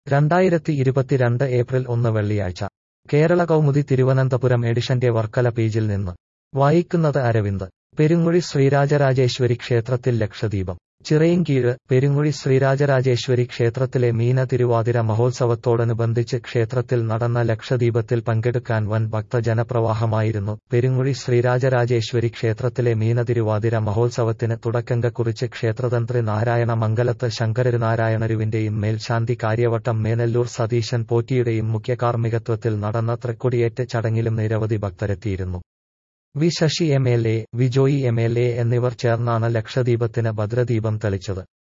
രണ്ടായിരത്തി ഇരുപത്തിരണ്ട് ഏപ്രിൽ ഒന്ന് വെള്ളിയാഴ്ച കേരള കൗമുദി തിരുവനന്തപുരം എഡിഷന്റെ വർക്കല പേജിൽ നിന്ന് വായിക്കുന്നത് അരവിന്ദ് പെരുങ്ങുഴി ശ്രീരാജരാജേശ്വരി ക്ഷേത്രത്തിൽ ലക്ഷദീപം ചിറയിൻകീഴ് പെരുങ്ങുഴി ശ്രീരാജരാജേശ്വരി ക്ഷേത്രത്തിലെ മീന തിരുവാതിര മഹോത്സവത്തോടനുബന്ധിച്ച് ക്ഷേത്രത്തിൽ നടന്ന ലക്ഷദീപത്തിൽ പങ്കെടുക്കാൻ വൻ ഭക്തജനപ്രവാഹമായിരുന്നു പെരുങ്ങുഴി ശ്രീരാജരാജേശ്വരി ക്ഷേത്രത്തിലെ മീന തിരുവാതിര മഹോത്സവത്തിന് തുടക്കം കുറിച്ച് ക്ഷേത്രതന്ത്രി നാരായണ മംഗലത്ത് ശങ്കരനാരായണരുവിന്റെയും മേൽശാന്തി കാര്യവട്ടം മേനല്ലൂർ സതീശൻ പോറ്റിയുടെയും മുഖ്യകാർമ്മികത്വത്തിൽ നടന്ന തൃക്കൊടിയേറ്റ് ചടങ്ങിലും നിരവധി ഭക്തരെത്തിയിരുന്നു V Sasi M L A V Joy M L A എന്നിവർ ചേർന്നാണ് ലക്ഷദീപത്തിന് ഭദ്രദീപം തെളിച്ചത്